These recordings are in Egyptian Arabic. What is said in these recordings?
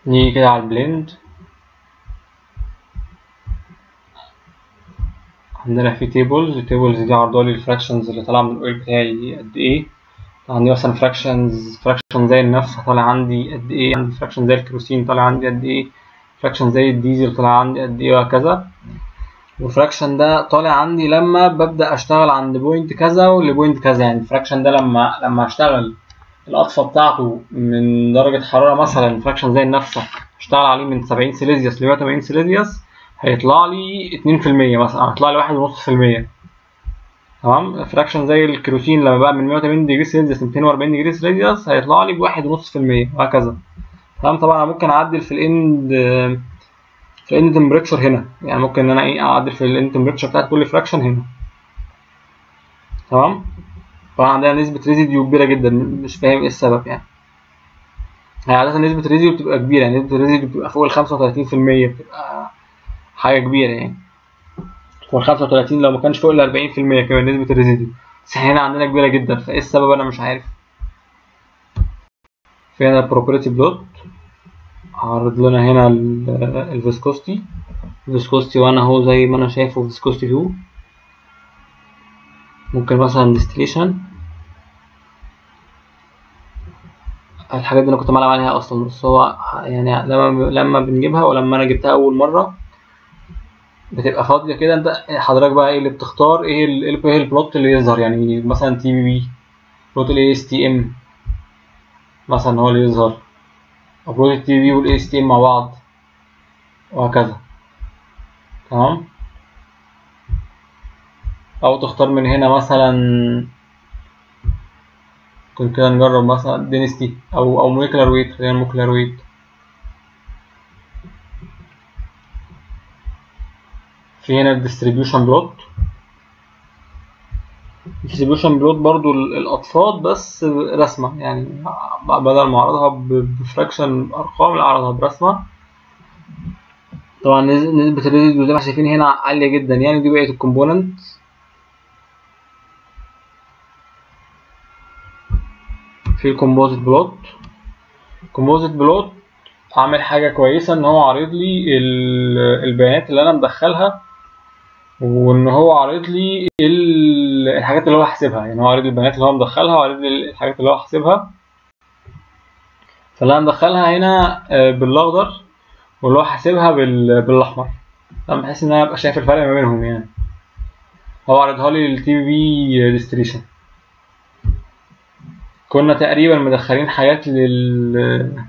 نيجي كده على البلند عندنا في تيبلز التيبلز دي عرضها لي الفراكشنز اللي طالعه من الاويل بتاعي قد ايه عندي مثلا فراكشنز فراكشن زي النفط طالع عندي قد ايه عندي فراكشن زي الكيروسين طالع عندي قد ايه فراكشن زي الديزل طالع عندي قد ايه وهكذا والفراكشن ده طالع عندي لما ببدأ اشتغل عند بوينت كذا ولبوينت كذا يعني الفراكشن ده لما لما اشتغل الأطفى بتاعته من درجة حرارة مثلا فراكشن زي النفط اشتغل عليه من 70 سيليزيوس ل 180 سيليزيوس هيطلع لي 2% مثلا هيطلع لي 1.5% تمام فراكشن زي الكيروسين لما بقى من 180 ديجري سيلسيوس ل 240 ديجري سيلسيوس هيطلع لي بواحد ونص في المية وهكذا تمام طبعا انا ممكن اعدل في الاند في الاند تمبريتشر هنا يعني ممكن ان انا ايه اعدل في الاند تمبريتشر بتاعت كل فراكشن هنا تمام طبعا عندنا نسبة ريزيديو كبيرة جدا مش فاهم ايه السبب يعني هي عادة نسبة الريزيديو بتبقى كبيرة يعني نسبة الريزيديو بتبقى فوق ال 35% بتبقى حاجة كبيرة يعني فوق ال 35 لو ما كانش فوق ال 40% كمان نسبة الريزيديو بس احنا هنا عندنا كبيرة جدا فايه السبب انا مش عارف في هنا البروبرتي بلوت عرض لنا هنا الفيسكوستي الفيسكوستي وانا اهو زي ما انا شايفه فيسكوستي 2 ممكن مثلا ديستليشن الحاجات دي انا كنت معلم عليها اصلا بس هو يعني لما لما بنجيبها ولما انا جبتها اول مره بتبقى فاضيه كده انت حضرتك بقى ايه اللي بتختار ايه ال ايه البلوت اللي يظهر يعني مثلا تي بي بي بلوت الاي اس تي ام مثلا هو اللي يظهر او بلوت التي بي والاي اس تي ام مع بعض وهكذا تمام او تختار من هنا مثلا ممكن كده نجرب مثلا دينستي او او موليكولار ويت خلينا موليكولار ويت في هنا الديستريبيوشن بلوت الديستريبيوشن بلوت برضو الاطفال بس رسمه يعني بدل ما اعرضها بفراكشن ارقام لا اعرضها برسمه طبعا نسبه الريزيديو زي ما شايفين هنا عاليه جدا يعني دي بقيه الكومبوننت في الكومبوزيت بلوت الكومبوزيت بلوت عامل حاجه كويسه ان هو عارض لي البيانات اللي انا مدخلها وان هو عارض لي الحاجات اللي هو حاسبها يعني هو عارض البيانات اللي هو مدخلها وعارض لي الحاجات اللي هو حاسبها فاللي انا مدخلها هنا بالاخضر واللي هو حاسبها بالاحمر تمام بحيث ان انا ابقى شايف الفرق ما بينهم يعني هو عرضها لي التي بي ديستريشن كنا تقريبا مدخلين حاجات لل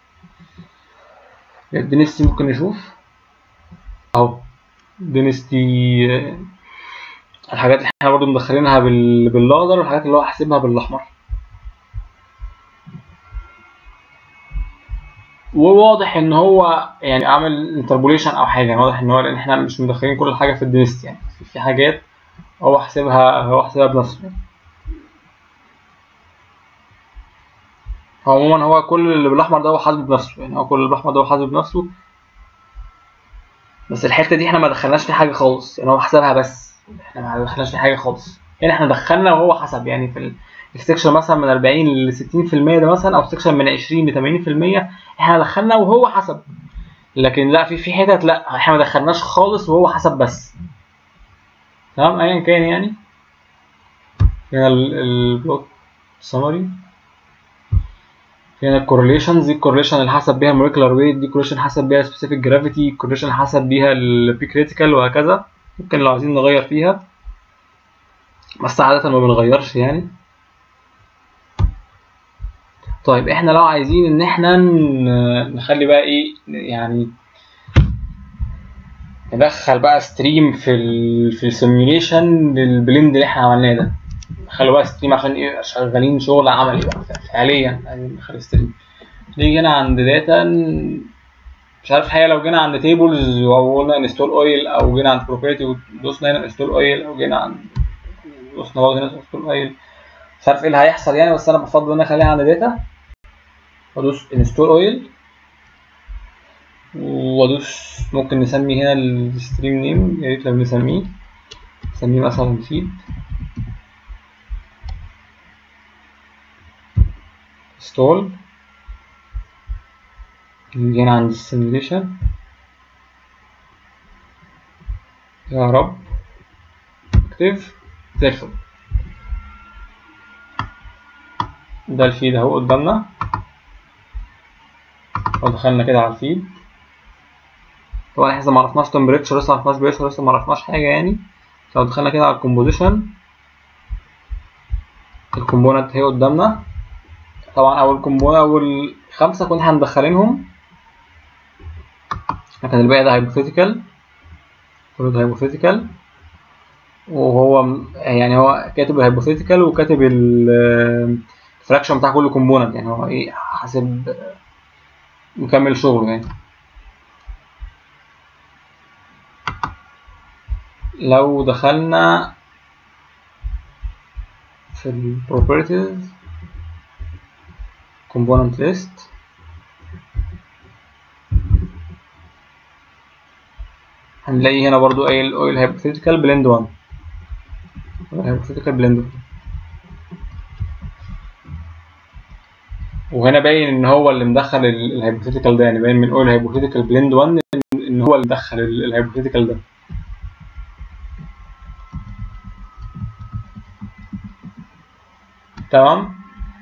الدينستي ممكن نشوف اهو دينستي الحاجات اللي احنا برضو مدخلينها بال... بالاخضر والحاجات اللي هو حاسبها بالاحمر وواضح ان هو يعني عامل انتربوليشن او حاجه يعني واضح ان هو لان احنا مش مدخلين كل حاجه في الدينستي يعني في حاجات هو حاسبها هو حاسبها بنفسه يعني. عموما هو كل اللي بالاحمر ده هو حاسبه بنفسه يعني هو كل اللي بالاحمر ده هو حاسبه بنفسه بس الحته دي احنا ما دخلناش في حاجه خالص يعني هو حسبها بس احنا ما دخلناش في حاجه خالص يعني احنا دخلنا وهو حسب يعني في السكشن مثلا من 40 ل 60% ده مثلا او سكشن من 20 ل 80% احنا دخلنا وهو حسب لكن لا في في حتت لا احنا ما دخلناش خالص وهو حسب بس تمام ايا كان يعني هنا البلوت سمري هنا الكورليشنز دي الكورليشن اللي حسب بيها الموليكولار ويت دي الكورليشن حسب بيها سبيسيفيك جرافيتي الكورليشن اللي حسب بيها البي كريتيكال وهكذا ممكن لو عايزين نغير فيها بس عادة ما بنغيرش يعني طيب احنا لو عايزين ان احنا نخلي بقى ايه يعني ندخل بقى ستريم في ال في السيميوليشن للبلند اللي احنا عملناه ده نخلي بقى ستريم عشان ايه شغالين شغل عملي بقى فعليا عايزين نخلي ستريم نيجي هنا عند داتا مش عارف الحقيقه لو جينا عند تيبلز وقلنا انستول اويل او جينا عند بروبرتي ودوسنا هنا انستول اويل او جينا عند دوسنا برضه هنا انستول اويل مش عارف ايه اللي هيحصل يعني بس انا بفضل ان انا اخليها عند داتا وادوس انستول اويل وادوس ممكن نسمي هنا الستريم نيم يا ريت لو نسميه نسميه مثلا فيد انستول نيجي هنا عند السيميوليشن يا رب اكتف زي الفل ده الفيد اهو قدامنا لو دخلنا كده على الفيد طبعا احنا لسه معرفناش تمبريتشر لسه معرفناش بريشر لسه معرفناش حاجة يعني لو دخلنا كده على الكومبوزيشن الكومبوننت هي قدامنا طبعا اول كومبوننت اول خمسة كنا هندخلينهم لكن الباقي ده هايبوثيتيكال كله ده هايبوثيتيكال وهو يعني هو كاتب الهايبوثيتيكال وكاتب الفراكشن بتاع كل كومبوننت يعني هو ايه حاسب مكمل شغله يعني لو دخلنا في ال properties component list هنلاقي هنا برضو قايل oil hypothetical blend 1 hypothetical blend 1 وهنا باين ان هو اللي مدخل الهايبوثيتيكال ده يعني باين من اول هايبوثيتيكال بلند 1 ان هو اللي دخل الهايبوثيتيكال ده تمام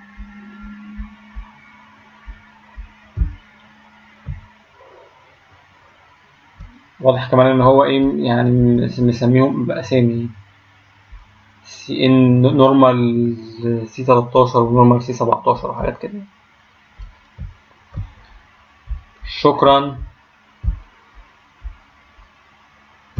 واضح كمان ان هو ايه يعني مسميهم باسامي سي ان نورمال سي 13 ونورمال سي 17 وحاجات كده شكرا